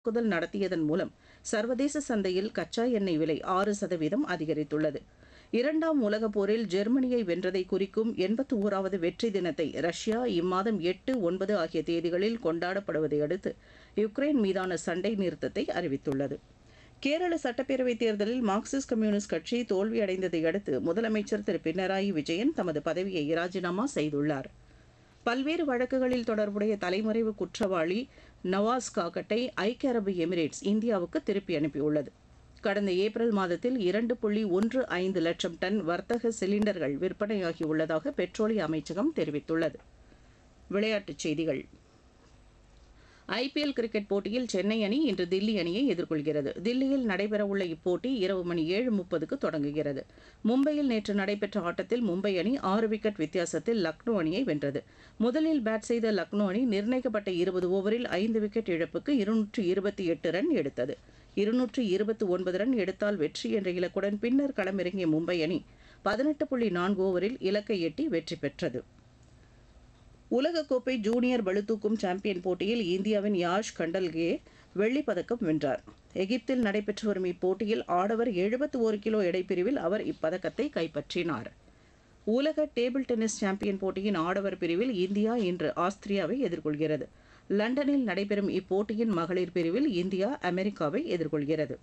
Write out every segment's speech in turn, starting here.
தாக்குதல் நடத்தியதன் மூலம் சர்வதேச சந்தையில் கச்சா எண்ணெய் விலை ஆறு சதவீதம் அதிகரித்துள்ளது இரண்டாம் உலகப் போரில் ஜெர்மனியை வென்றதை குறிக்கும் எண்பத்தி ஓராவது வெற்றி தினத்தை ரஷ்யா இம்மாதம் எட்டு ஒன்பது ஆகிய தேதிகளில் கொண்டாடப்படுவதை அடுத்து யுக்ரைன் மீதான சண்டை நிறுத்தத்தை அறிவித்துள்ளது கேரள சட்டப்பேரவைத் தேர்தலில் மார்க்சிஸ்ட் கம்யூனிஸ்ட் கட்சி தோல்வியடைந்ததை அடுத்து முதலமைச்சர் திரு பினராயி விஜயன் தமது பதவியை ராஜினாமா செய்துள்ளார் பல்வேறு வழக்குகளில் தொடர்புடைய தலைமறைவு குற்றவாளி நவாஸ் காக்கட்டை ஐக்கிய அரபு எமிரேட்ஸ் இந்தியாவுக்கு திருப்பி அனுப்பியுள்ளது கடந்த ஏப்ரல் மாதத்தில் இரண்டு புள்ளி ஒன்று ஐந்து லட்சம் டன் வர்த்தக சிலிண்டர்கள் விற்பனையாகியுள்ளதாக பெட்ரோலிய அமைச்சகம் தெரிவித்துள்ளது விளையாட்டுச் செய்திகள் ஐபிஎல் கிரிக்கெட் போட்டியில் சென்னை அணி இன்று தில்லி அணியை எதிர்கொள்கிறது தில்லியில் நடைபெறவுள்ள இப்போட்டி இரவு மணி ஏழு முப்பதுக்கு தொடங்குகிறது மும்பையில் நேற்று நடைபெற்ற ஆட்டத்தில் மும்பை அணி ஆறு விக்கெட் வித்தியாசத்தில் லக்னோ அணியை வென்றது முதலில் பேட் செய்த லக்னோ அணி நிர்ணயிக்கப்பட்ட இருபது ஓவரில் ஐந்து விக்கெட் இழப்புக்கு இருநூற்று இருபத்தி எட்டு ரன் எடுத்தது இருநூற்று இருபத்தி ஒன்பது ரன் எடுத்தால் வெற்றி என்ற இலக்குடன் பின்னர் களமிறங்கிய மும்பை அணி பதினெட்டு புள்ளி நான்கு ஓவரில் இலக்கை எட்டி வெற்றி பெற்றது உலகக்கோப்பை ஜூனியர் பளுதூக்கும் சாம்பியன் போட்டியில் இந்தியாவின் யாஷ் கண்டல்கே வெள்ளிப் பதக்கம் வென்றார் எகிப்தில் நடைபெற்று வரும் இப்போட்டியில் ஆடவர் எழுபத்தி ஒரு கிலோ எடைப்பிரிவில் அவர் இப்பதக்கத்தை கைப்பற்றினார் உலக டேபிள் டென்னிஸ் சாம்பியன் போட்டியின் ஆடவர் பிரிவில் இந்தியா இன்று ஆஸ்திரியாவை எதிர்கொள்கிறது லண்டனில் நடைபெறும் இப்போட்டியின் மகளிர் பிரிவில் இந்தியா அமெரிக்காவை எதிர்கொள்கிறது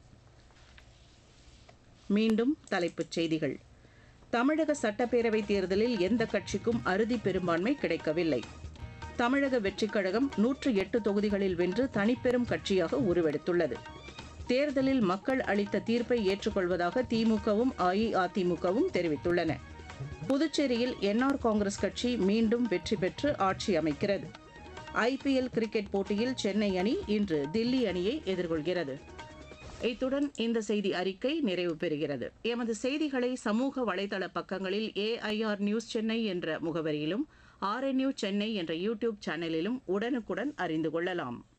மீண்டும் தலைப்புச் செய்திகள் தமிழக சட்டப்பேரவைத் தேர்தலில் எந்த கட்சிக்கும் அறுதி பெரும்பான்மை கிடைக்கவில்லை தமிழக வெற்றிக் கழகம் நூற்று எட்டு தொகுதிகளில் வென்று தனிப்பெரும் கட்சியாக உருவெடுத்துள்ளது தேர்தலில் மக்கள் அளித்த தீர்ப்பை ஏற்றுக்கொள்வதாக திமுகவும் அஇஅதிமுகவும் தெரிவித்துள்ளன புதுச்சேரியில் என்ஆர் காங்கிரஸ் கட்சி மீண்டும் வெற்றி பெற்று ஆட்சி அமைக்கிறது ஐபிஎல் கிரிக்கெட் போட்டியில் சென்னை அணி இன்று தில்லி அணியை எதிர்கொள்கிறது இத்துடன் இந்த செய்தி அறிக்கை நிறைவு பெறுகிறது எமது செய்திகளை சமூக வலைதள பக்கங்களில் ஏஐஆர் நியூஸ் சென்னை என்ற முகவரியிலும் ஆர்என்யூ சென்னை என்ற யூடியூப் சேனலிலும் உடனுக்குடன் அறிந்து கொள்ளலாம்